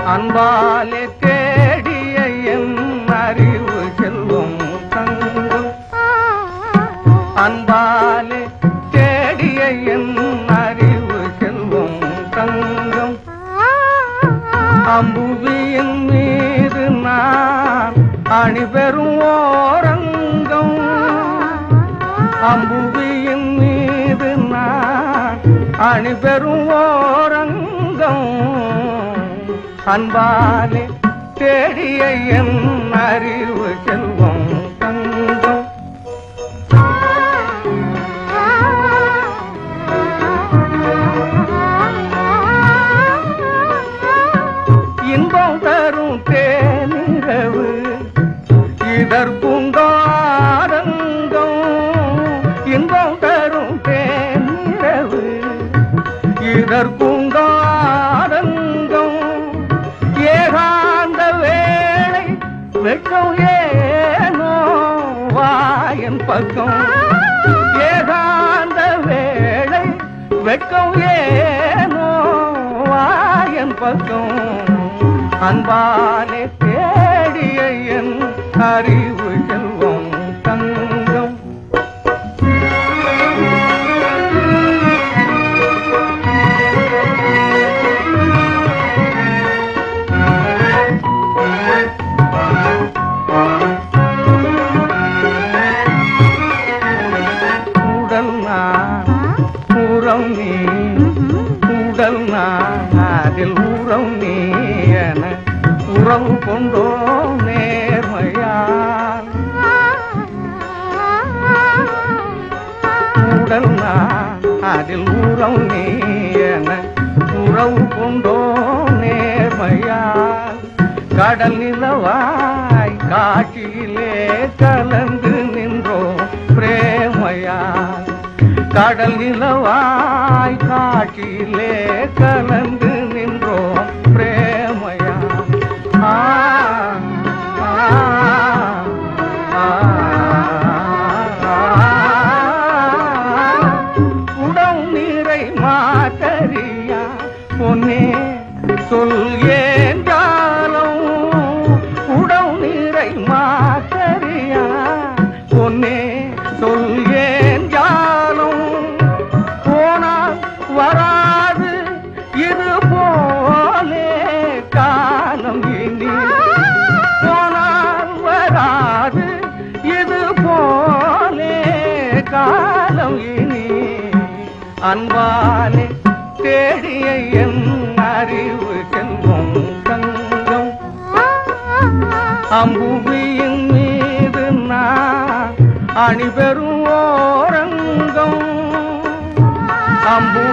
அன்பாலே தேடிய என் அறிவு செல்வம் தங்கம் அன்பாலே தேடிய என் அறிவு செல்வம் தங்கம் அம்புவியின் மீது நான் அணிபெறும் ஓரங்கம் அம்புவியின் மீது நான் அணிபெறும் ஓரங்கம் அன்பாலே தேடிய என் அறிவு செல்வம் தங்கம் இன்பம் தரும் தேனிரவு இதற்குண்டாரங்கம் இன்பம் தரும் தேனிரவு இதற்குண்டாரங்கம் ஏகாந்த வேளை வெட்கம் ஏனோ வாயன் பக்கம் ஏகாந்த வேளை வெட்கம் ஏனோ வாயன் பக்கம் அன்பாலே தேடிய என் அறிவு செல்வம் தங்கம் உடல் நான் உறம் நீ உடல் நான் அதில் உறம் நீ என உறவு கொண்டோ நேர்மையால் உடல் நான் அதில் உறம் நீ என உறவு கொண்டோ நேர்மையால் கடல் நிலவாய் காட்சியிலே கலந்து நின்றோம் பிரேமையால் கடல் நிலவாய் காட்சியிலே கலந்து நின்றோம் பிரேமையால் ஆ, ஆ, ஆ, ஆ. உடம் நீரை மாத்தறியா பொன்னே சொல் ஏன் ஜாலம் உடம் நீரை மாத்தறியா பொன்னே சொல் ஏன் ஜாலம் போனால் வராது இது போலே காலம் இனி போனால் வராது இது போலே காலம் இனி அன்பாலே தேடிய என் அறிவு செல்வம் தங்கம் அம்புவியின் மீது நான் அணிபெறும் ஓரங்கம் அம்பு